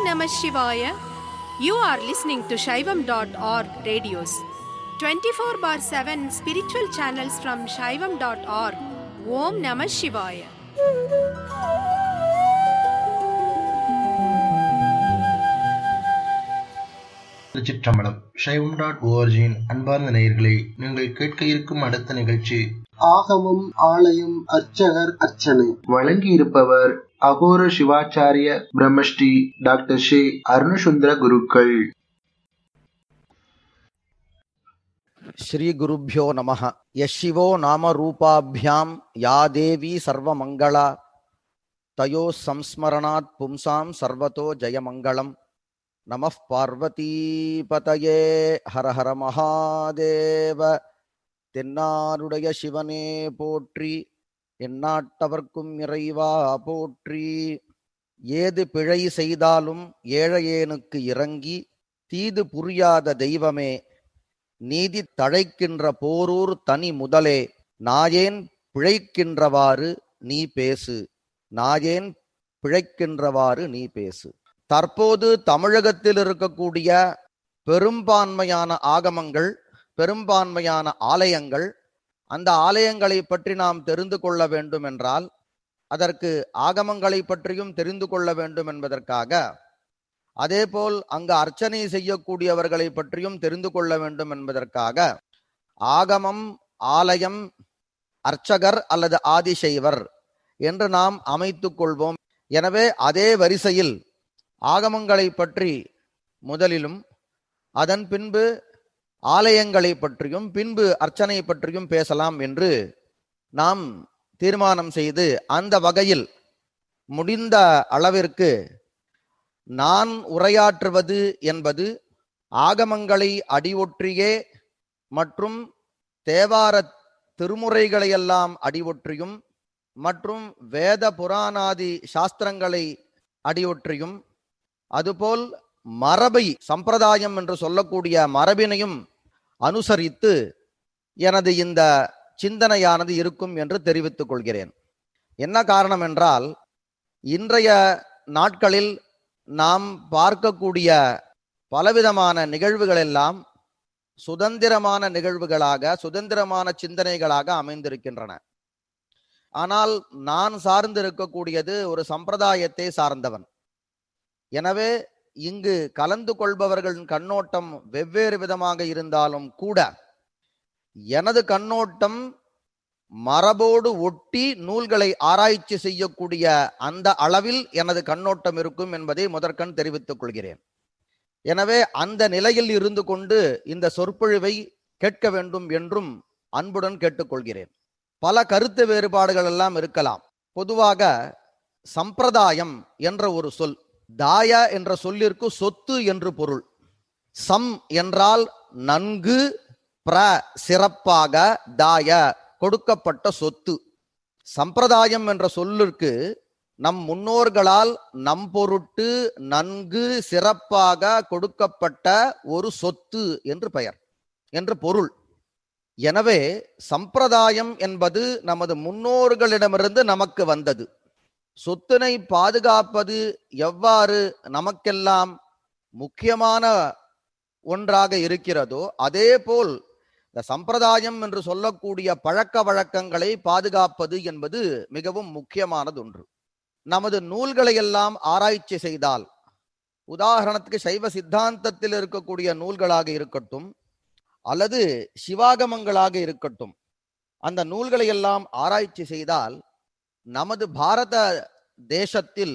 Namah Shivaya. You are listening to Shaivam.org radios. 24 bar 7 spiritual channels from Shaivam.org. Om Namah Shivaya. திருச்சிற்றம்பலம் சைவம் dot ஓஆர்ஜியின் அன்பார்ந்த நேயர்களே நீங்கள் கேட்க இருக்கும் அடுத்த நிகழ்ச்சி ஆகமம் ஆலயம் அர்ச்சகர் அர்ச்சனை வழங்கியிருப்பவர் அகோர சிவாச்சாரிய பிரம்மஸ்ரீ டாக்டர் ஷே அருணசுந்தர குருக்கள் ಶ್ರೀಗುರುಭ್ಯೋ ನಮಃ ಯಶಿವೋ ನಾಮರೂಪಾಭ್ಯಾಂ ಯಾ ದೇವಿ ಸರ್ವಮಂಗಳ ತಯೋ ಸಂಸ್ಮರಣಾತ್ ಪುಂಸಾಂ ಸರ್ವತೋ ಜಯಮಂಗಳಂ ನಮಃ பார்வதீபதயே ஹர ஹர மகாதேவ தென்னாருடைய சிவனே போற்றி எந்நாட்டவர்க்கும் இறைவா போற்றி ஏது பிழை செய்தாலும் ஏழையேனுக்கு இறங்கி தீது புரியாத தெய்வமே நீதி தழைக்கின்ற போரூர் தனி முதலே நாயேன் பிழைக்கின்றவாறு நீ பேசு நாயேன் பிழைக்கின்றவாறு நீ பேசு தற்போது தமிழகத்தில் இருக்கக்கூடிய பெரும்பான்மையான ஆகமங்கள் பெரும்பான்மையான ஆலயங்கள் அந்த ஆலயங்களை பற்றி நாம் தெரிந்து கொள்ள வேண்டும் என்றால் அதற்கு ஆகமங்களை பற்றியும் தெரிந்து கொள்ள வேண்டும் என்பதற்காக அதேபோல் அங்கு அர்ச்சனை செய்யக்கூடியவர்களை பற்றியும் தெரிந்து கொள்ள வேண்டும் என்பதற்காக ஆகமம் ஆலயம் அர்ச்சகர் அல்லது ஆதிசைவர் என்று நாம் அமைத்துக் கொள்வோம் எனவே அதே வரிசையில் ஆகமங்களை பற்றி முதலிலும் அதன் பின்பு ஆலயங்களை பற்றியும் பின்பு அர்ச்சனை பற்றியும் பேசலாம் என்று நாம் தீர்மானம் செய்து அந்த வகையில் முடிந்த அளவிற்கு நான் உரையாற்றுவது என்பது ஆகமங்களை அடிவொற்றியே மற்றும் தேவார திருமுறைகளையெல்லாம் அடிவொற்றியும் மற்றும் வேத புராணாதி சாஸ்திரங்களை அடிவொற்றியும் அதுபோல் மரபை சம்பிரதாயம் என்று சொல்லக்கூடிய மரபினையும் அனுசரித்து எனது இந்த சிந்தனையானது இருக்கும் என்று தெரிவித்துக் கொள்கிறேன் என்ன காரணம் என்றால் இன்றைய நாட்களில் நாம் பார்க்கக்கூடிய பலவிதமான நிகழ்வுகள் எல்லாம் சுதந்திரமான நிகழ்வுகளாக சுதந்திரமான சிந்தனைகளாக அமைந்திருக்கின்றன ஆனால் நான் சார்ந்திருக்கக்கூடியது ஒரு சம்பிரதாயத்தை சார்ந்தவன் எனவே இங்கு கலந்து கொள்பவர்களின் கண்ணோட்டம் வெவ்வேறு விதமாக இருந்தாலும் கூட எனது கண்ணோட்டம் மரபோடு ஒட்டி நூல்களை ஆராய்ச்சி செய்யக்கூடிய அந்த அளவில் எனது கண்ணோட்டம் இருக்கும் என்பதை முதற்கண் தெரிவித்துக் கொள்கிறேன் எனவே அந்த நிலையில் இருந்து கொண்டு இந்த சொற்பொழிவை கேட்க வேண்டும் என்றும் அன்புடன் கேட்டுக்கொள்கிறேன் பல கருத்து வேறுபாடுகள் எல்லாம் இருக்கலாம் பொதுவாக சம்பிரதாயம் என்ற ஒரு சொல் தாய என்ற சொல்லிற்கு சொத்து என்று பொருள் சம் என்றால் நன்கு பிர சிறப்பாக தாய கொடுக்கப்பட்ட சொத்து சம்பிரதாயம் என்ற சொல்லிற்கு நம் முன்னோர்களால் நம் பொருட்டு நன்கு சிறப்பாக கொடுக்கப்பட்ட ஒரு சொத்து என்று பெயர் என்று பொருள் எனவே சம்பிரதாயம் என்பது நமது முன்னோர்களிடமிருந்து நமக்கு வந்தது சொத்தினை பாதுகாப்பது எவ்வாறு நமக்கெல்லாம் முக்கியமான ஒன்றாக இருக்கிறதோ அதே போல் இந்த சம்பிரதாயம் என்று சொல்லக்கூடிய பழக்க வழக்கங்களை பாதுகாப்பது என்பது மிகவும் முக்கியமானது ஒன்று நமது நூல்களை எல்லாம் ஆராய்ச்சி செய்தால் உதாரணத்துக்கு சைவ சித்தாந்தத்தில் இருக்கக்கூடிய நூல்களாக இருக்கட்டும் அல்லது சிவாகமங்களாக இருக்கட்டும் அந்த நூல்களை எல்லாம் ஆராய்ச்சி செய்தால் நமது பாரத தேசத்தில்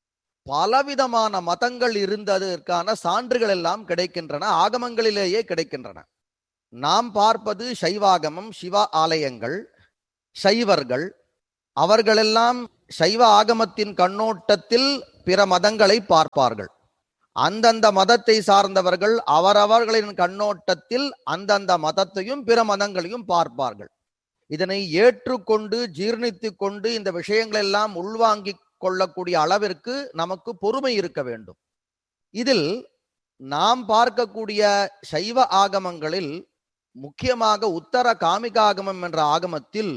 பலவிதமான மதங்கள் இருந்ததற்கான சான்றுகள் எல்லாம் கிடைக்கின்றன ஆகமங்களிலேயே கிடைக்கின்றன நாம் பார்ப்பது சைவாகமம் சிவ ஆலயங்கள் சைவர்கள் அவர்களெல்லாம் சைவ ஆகமத்தின் கண்ணோட்டத்தில் பிற மதங்களை பார்ப்பார்கள் அந்தந்த மதத்தை சார்ந்தவர்கள் அவரவர்களின் கண்ணோட்டத்தில் அந்தந்த மதத்தையும் பிற மதங்களையும் பார்ப்பார்கள் இதனை ஏற்றுக்கொண்டு ஜீர்ணித்து கொண்டு இந்த விஷயங்கள் எல்லாம் உள்வாங்கிக் கொள்ளக்கூடிய அளவிற்கு நமக்கு பொறுமை இருக்க வேண்டும் இதில் நாம் பார்க்கக்கூடிய சைவ ஆகமங்களில் முக்கியமாக உத்தர காமிகாகமம் என்ற ஆகமத்தில்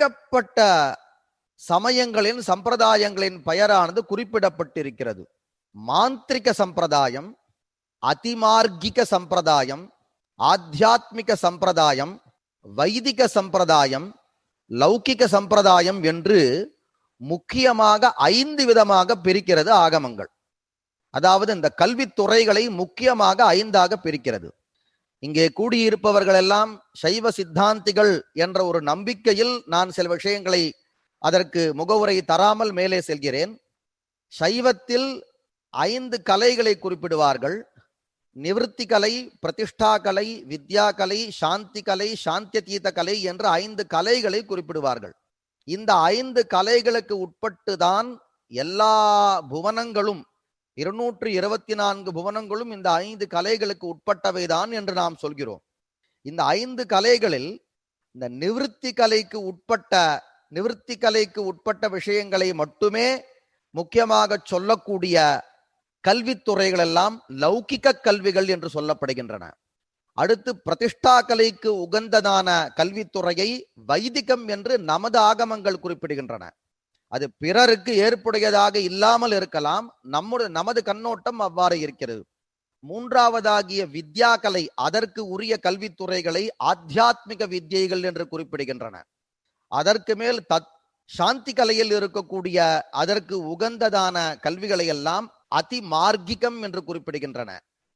ஏகப்பட்ட சமயங்களின் சம்பிரதாயங்களின் பெயரானது குறிப்பிடப்பட்டிருக்கிறது மாந்திரிக சம்பிரதாயம் அதிமார்கிக சம்பிரதாயம் ஆத்தியாத்மிக சம்பிரதாயம் வைதிக சம்பிரதாயம் லௌகிக சம்பிரதாயம் என்று முக்கியமாக ஐந்து விதமாக பிரிக்கிறது ஆகமங்கள் அதாவது இந்த கல்வித் துறைகளை முக்கியமாக ஐந்தாக பிரிக்கிறது இங்கே கூடியிருப்பவர்கள் எல்லாம் சைவ சித்தாந்திகள் என்ற ஒரு நம்பிக்கையில் நான் சில விஷயங்களை அதற்கு முகவுரை தராமல் மேலே செல்கிறேன் சைவத்தில் ஐந்து கலைகளை குறிப்பிடுவார்கள் நிவிருத்தி கலை பிரதிஷ்டா கலை வித்யா கலை சாந்தி கலை சாந்தியதீத கலை என்ற ஐந்து கலைகளை குறிப்பிடுவார்கள் இந்த ஐந்து கலைகளுக்கு உட்பட்டு தான் எல்லா புவனங்களும் இருநூற்று இருபத்தி நான்கு புவனங்களும் இந்த ஐந்து கலைகளுக்கு உட்பட்டவைதான் என்று நாம் சொல்கிறோம் இந்த ஐந்து கலைகளில் இந்த நிவிருத்தி கலைக்கு உட்பட்ட நிவிருத்தி கலைக்கு உட்பட்ட விஷயங்களை மட்டுமே முக்கியமாக சொல்லக்கூடிய கல்வித்துறைகள் எல்லாம் லௌகிக கல்விகள் என்று சொல்லப்படுகின்றன அடுத்து பிரதிஷ்டா கலைக்கு உகந்ததான கல்வித்துறையை வைதிகம் என்று நமது ஆகமங்கள் குறிப்பிடுகின்றன அது பிறருக்கு ஏற்புடையதாக இல்லாமல் இருக்கலாம் நம்முடைய நமது கண்ணோட்டம் அவ்வாறு இருக்கிறது மூன்றாவதாகிய வித்யா கலை அதற்கு உரிய கல்வித்துறைகளை ஆத்தியாத்மிக வித்யைகள் என்று குறிப்பிடுகின்றன அதற்கு மேல் தத் சாந்தி கலையில் இருக்கக்கூடிய அதற்கு உகந்ததான கல்விகளை எல்லாம் அதி மார்க்கிகம் என்று குறிப்பிடுகின்றன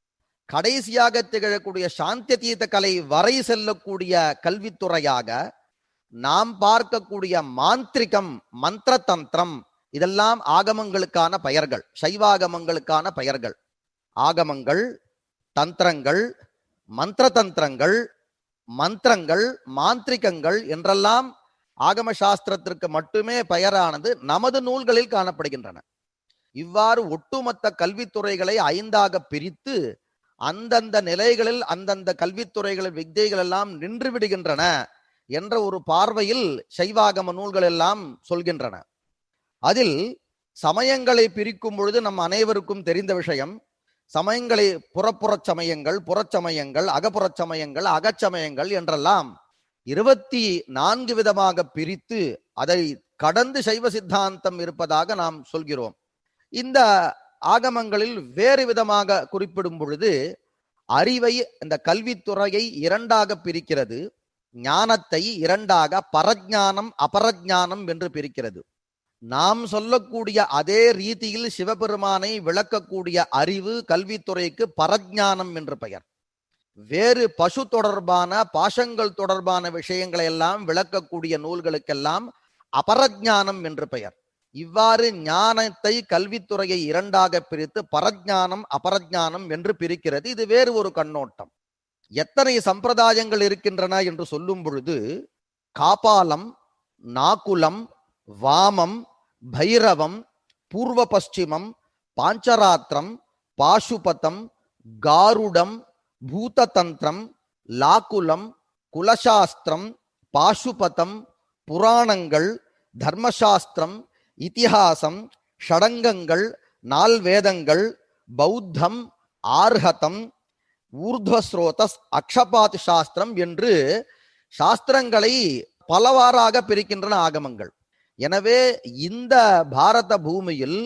கடைசியாக திகழக்கூடிய சாந்தியதீத கலை வரை செல்லக்கூடிய கல்வித்துறையாக நாம் பார்க்கக்கூடிய மாந்திரிகம் மந்திர தந்திரம் இதெல்லாம் ஆகமங்களுக்கான பெயர்கள் சைவாகமங்களுக்கான பெயர்கள் ஆகமங்கள் தந்திரங்கள் மந்திர தந்திரங்கள் மந்திரங்கள் மாந்திரிகங்கள் என்றெல்லாம் ஆகம சாஸ்திரத்திற்கு மட்டுமே பெயரானது நமது நூல்களில் காணப்படுகின்றன இவ்வாறு ஒட்டுமொத்த கல்வித்துறைகளை ஐந்தாக பிரித்து அந்தந்த நிலைகளில் அந்தந்த கல்வித்துறைகளில் வித்தைகள் எல்லாம் நின்று விடுகின்றன என்ற ஒரு பார்வையில் சைவாகம நூல்கள் எல்லாம் சொல்கின்றன அதில் சமயங்களை பிரிக்கும் பொழுது நம் அனைவருக்கும் தெரிந்த விஷயம் சமயங்களை புறப்புறச் சமயங்கள் புறச்சமயங்கள் அகப்புறச் சமயங்கள் அகச்சமயங்கள் என்றெல்லாம் இருபத்தி நான்கு விதமாக பிரித்து அதை கடந்து சைவ சித்தாந்தம் இருப்பதாக நாம் சொல்கிறோம் இந்த ஆகமங்களில் வேறு விதமாக குறிப்பிடும் பொழுது அறிவை இந்த கல்வித்துறையை இரண்டாக பிரிக்கிறது ஞானத்தை இரண்டாக பரஜானம் அபரஜானம் என்று பிரிக்கிறது நாம் சொல்லக்கூடிய அதே ரீதியில் சிவபெருமானை விளக்கக்கூடிய அறிவு கல்வித்துறைக்கு பரஜானம் என்று பெயர் வேறு பசு தொடர்பான பாசங்கள் தொடர்பான விஷயங்களை எல்லாம் விளக்கக்கூடிய நூல்களுக்கெல்லாம் அபரஜானம் என்று பெயர் இவ்வாறு ஞானத்தை கல்வித்துறையை இரண்டாக பிரித்து பரஜானம் அபரஜானம் என்று பிரிக்கிறது இது வேறு ஒரு கண்ணோட்டம் எத்தனை சம்பிரதாயங்கள் இருக்கின்றன என்று சொல்லும் பொழுது காபாலம் நாகுலம் வாமம் பைரவம் பூர்வ பশ্চিமம் பாஞ்சராத்திரம் பாசுபதம் காருடம் பூததந்திரம் லாக்குலம் குலசாஸ்திரம் பாசுபதம் புராணங்கள் தர்மசாஸ்திரம் இதிகாசம் ஷடங்கங்கள் நால்வேதங்கள் பௌத்தம் ஆர்ஹதம் ஊர்துவஸ்ரோதஸ் அக்ஷபாத் சாஸ்திரம் என்று சாஸ்திரங்களை பலவாறாக பிரிக்கின்றன ஆகமங்கள் எனவே இந்த பாரத பூமியில்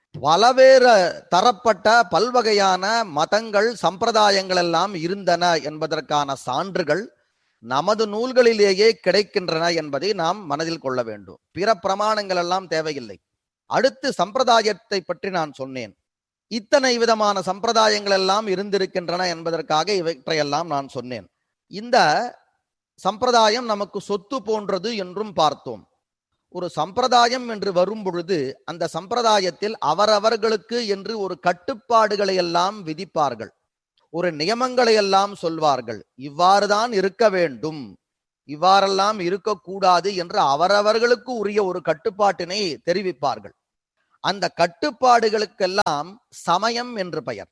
பலவேறு தரப்பட்ட பல்வகையான மதங்கள் சம்பிரதாயங்கள் எல்லாம் இருந்தன என்பதற்கான சான்றுகள் நமது நூல்களிலேயே கிடைக்கின்றன என்பதை நாம் மனதில் கொள்ள வேண்டும் பிற பிரமாணங்கள் எல்லாம் தேவையில்லை அடுத்து சம்பிரதாயத்தை பற்றி நான் சொன்னேன் இத்தனை விதமான சம்பிரதாயங்கள் எல்லாம் இருந்திருக்கின்றன என்பதற்காக இவற்றையெல்லாம் நான் சொன்னேன் இந்த சம்பிரதாயம் நமக்கு சொத்து போன்றது என்றும் பார்த்தோம் ஒரு சம்பிரதாயம் என்று வரும் பொழுது அந்த சம்பிரதாயத்தில் அவரவர்களுக்கு என்று ஒரு கட்டுப்பாடுகளை எல்லாம் விதிப்பார்கள் ஒரு நியமங்களை எல்லாம் சொல்வார்கள் இவ்வாறுதான் இருக்க வேண்டும் இவ்வாறெல்லாம் இருக்கக்கூடாது என்று அவரவர்களுக்கு உரிய ஒரு கட்டுப்பாட்டினை தெரிவிப்பார்கள் அந்த கட்டுப்பாடுகளுக்கெல்லாம் சமயம் என்று பெயர்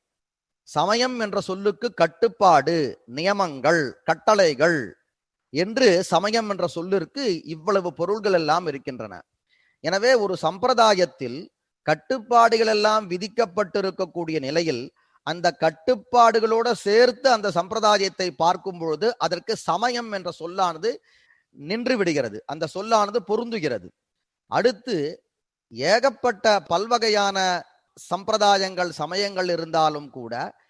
சமயம் என்ற சொல்லுக்கு கட்டுப்பாடு நியமங்கள் கட்டளைகள் என்று சமயம் என்ற சொல்லிற்கு இவ்வளவு பொருள்கள் எல்லாம் இருக்கின்றன எனவே ஒரு சம்பிரதாயத்தில் கட்டுப்பாடுகள் எல்லாம் விதிக்கப்பட்டிருக்கக்கூடிய நிலையில் அந்த கட்டுப்பாடுகளோட சேர்த்து அந்த சம்பிரதாயத்தை பார்க்கும் பொழுது அதற்கு சமயம் என்ற சொல்லானது நின்று விடுகிறது அந்த சொல்லானது பொருந்துகிறது அடுத்து ஏகப்பட்ட பல்வகையான சம்பிரதாயங்கள் சமயங்கள் இருந்தாலும் கூட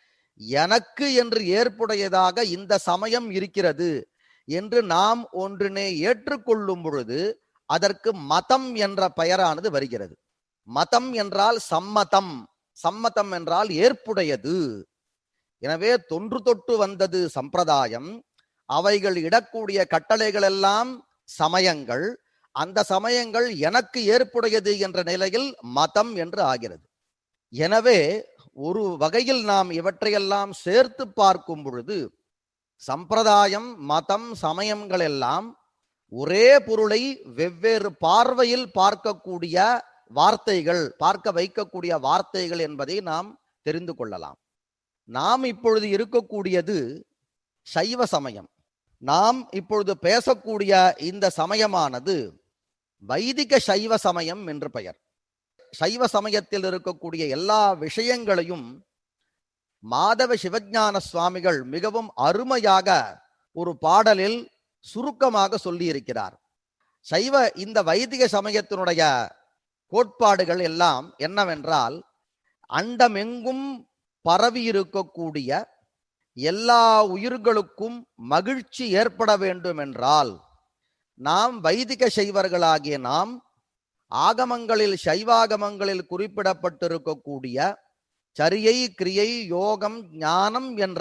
எனக்கு என்று ஏற்புடையதாக இந்த சமயம் இருக்கிறது என்று நாம் ஒன்றினை ஏற்றுக்கொள்ளும் பொழுது அதற்கு மதம் என்ற பெயரானது வருகிறது மதம் என்றால் சம்மதம் சம்மதம் என்றால் ஏற்புடையது எனவே தொன்று தொட்டு வந்தது சம்பிரதாயம் அவைகள் இடக்கூடிய கட்டளைகள் எல்லாம் சமயங்கள் அந்த சமயங்கள் எனக்கு ஏற்புடையது என்ற நிலையில் மதம் என்று ஆகிறது எனவே ஒரு வகையில் நாம் இவற்றையெல்லாம் சேர்த்து பார்க்கும் பொழுது சம்பிரதாயம் மதம் சமயங்கள் எல்லாம் ஒரே பொருளை வெவ்வேறு பார்வையில் பார்க்கக்கூடிய வார்த்தைகள் பார்க்க வைக்கக்கூடிய வார்த்தைகள் என்பதை நாம் தெரிந்து கொள்ளலாம் நாம் இப்பொழுது இருக்கக்கூடியது சைவ சமயம் நாம் இப்பொழுது பேசக்கூடிய இந்த சமயமானது வைதிக சைவ சமயம் என்று பெயர் சைவ சமயத்தில் இருக்கக்கூடிய எல்லா விஷயங்களையும் மாதவ சிவஞான சுவாமிகள் மிகவும் அருமையாக ஒரு பாடலில் சுருக்கமாக சொல்லி இருக்கிறார் சைவ இந்த வைதிக சமயத்தினுடைய கோட்பாடுகள் எல்லாம் என்னவென்றால் அண்டமெங்கும் பரவி இருக்கக்கூடிய எல்லா உயிர்களுக்கும் மகிழ்ச்சி ஏற்பட வேண்டும் என்றால் நாம் வைதிக சைவர்களாகிய நாம் ஆகமங்களில் சைவாகமங்களில் குறிப்பிடப்பட்டிருக்கக்கூடிய சரியை கிரியை யோகம் ஞானம் என்ற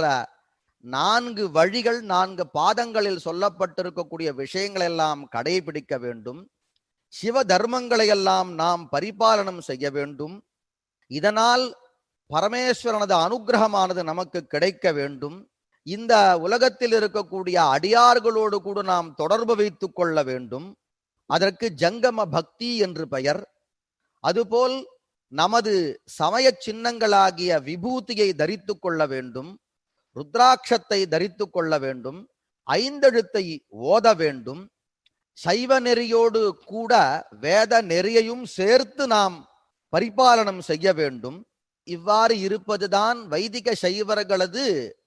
நான்கு வழிகள் நான்கு பாதங்களில் சொல்லப்பட்டிருக்கக்கூடிய விஷயங்கள் எல்லாம் கடைபிடிக்க வேண்டும் சிவ தர்மங்களை எல்லாம் நாம் பரிபாலனம் செய்ய வேண்டும் இதனால் பரமேஸ்வரனது அனுகிரகமானது நமக்கு கிடைக்க வேண்டும் இந்த உலகத்தில் இருக்கக்கூடிய அடியார்களோடு கூட நாம் தொடர்பு வைத்துக் கொள்ள வேண்டும் அதற்கு ஜங்கம பக்தி என்று பெயர் அதுபோல் நமது சமய சின்னங்களாகிய விபூதியை தரித்துக் கொள்ள வேண்டும் ருத்ராட்சத்தை தரித்துக் கொள்ள வேண்டும் ஐந்தெழுத்தை ஓத வேண்டும் சைவ நெறியோடு கூட வேத நெறியையும் சேர்த்து நாம் பரிபாலனம் செய்ய வேண்டும் இவ்வாறு இருப்பதுதான் வைதிக சைவர்களது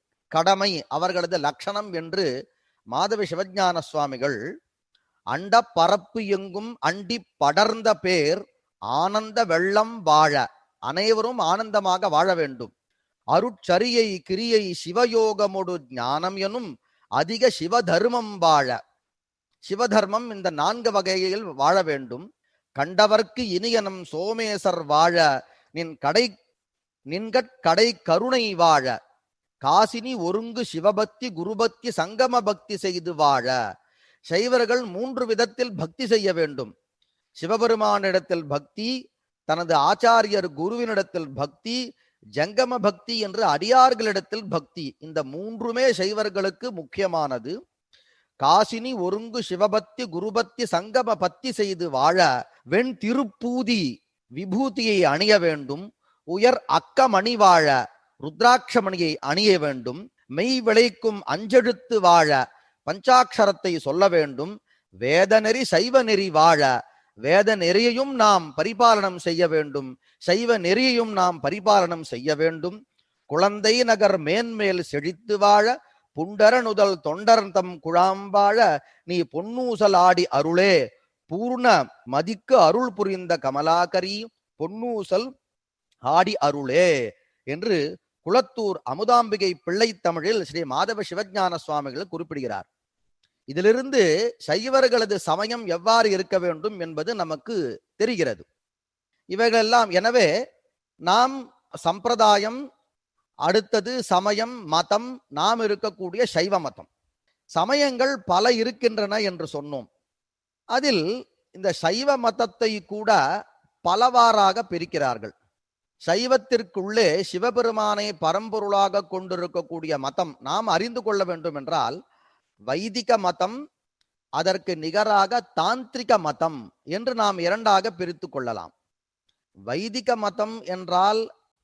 கடமை அவர்களது லட்சணம் என்று மாதவ சிவஞான சுவாமிகள் அண்ட பரப்பு எங்கும் அண்டி படர்ந்த பேர் ஆனந்த வெள்ளம் வாழ அனைவரும் ஆனந்தமாக வாழ வேண்டும் அருட்சரியை கிரியை சிவயோகமொடு ஞானம் எனும் அதிக சிவதர்மம் வாழ சிவதர்மம் இந்த நான்கு வகையில் வாழ வேண்டும் கண்டவர்க்கு இனியனம் சோமேசர் வாழ நின் கடை நின்கட் கடை கருணை வாழ காசினி ஒருங்கு சிவபக்தி குருபக்தி சங்கம பக்தி செய்து வாழ சைவர்கள் மூன்று விதத்தில் பக்தி செய்ய வேண்டும் சிவபெருமானிடத்தில் பக்தி தனது ஆச்சாரியர் குருவினிடத்தில் பக்தி ஜங்கம பக்தி என்று அடியார்களிடத்தில் பக்தி இந்த மூன்றுமே சைவர்களுக்கு முக்கியமானது காசினி ஒருங்கு சிவபக்தி குருபக்தி சங்கம பக்தி செய்து வாழ வெண் திருப்பூதி விபூதியை அணிய வேண்டும் உயர் அக்கமணி வாழ ருத்ராட்சமணியை அணிய வேண்டும் மெய் விளைக்கும் அஞ்செழுத்து வாழ பஞ்சாட்சரத்தை சொல்ல வேண்டும் வேதநெறி சைவ நெறி வாழ வேத நெறியையும் நாம் பரிபாலனம் செய்ய வேண்டும் சைவ நெறியையும் நாம் பரிபாலனம் செய்ய வேண்டும் குழந்தை நகர் மேன்மேல் செழித்து வாழ புண்டரனுதல் தொண்டர்தம் குழாம்பாழ நீ பொன்னூசல் ஆடி அருளே பூர்ண மதிக்கு அருள் புரிந்த கமலாகரி பொன்னூசல் ஆடி அருளே என்று குளத்தூர் அமுதாம்பிகை பிள்ளை தமிழில் ஸ்ரீ மாதவ சிவஞான சுவாமிகள் குறிப்பிடுகிறார் இதிலிருந்து சைவர்களது சமயம் எவ்வாறு இருக்க வேண்டும் என்பது நமக்கு தெரிகிறது இவைகளெல்லாம் எனவே நாம் சம்பிரதாயம் அடுத்தது சமயம் மதம் நாம் இருக்கக்கூடிய சைவ மதம் சமயங்கள் பல இருக்கின்றன என்று சொன்னோம் அதில் இந்த சைவ மதத்தை கூட பலவாறாக பிரிக்கிறார்கள் சைவத்திற்குள்ளே சிவபெருமானை பரம்பொருளாக கொண்டிருக்கக்கூடிய மதம் நாம் அறிந்து கொள்ள வேண்டும் என்றால் வைதிக மதம் அதற்கு நிகராக தாந்திரிக மதம் என்று நாம் இரண்டாக பிரித்து கொள்ளலாம் வைதிக மதம் என்றால்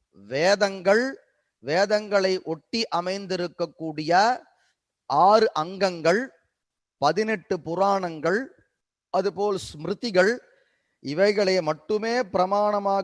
வேதங்கள் வேதங்களை ஒட்டி அமைந்திருக்கக்கூடிய ஆறு அங்கங்கள் பதினெட்டு புராணங்கள் அதுபோல் ஸ்மிருதிகள் இவைகளை மட்டுமே பிரமாணமாக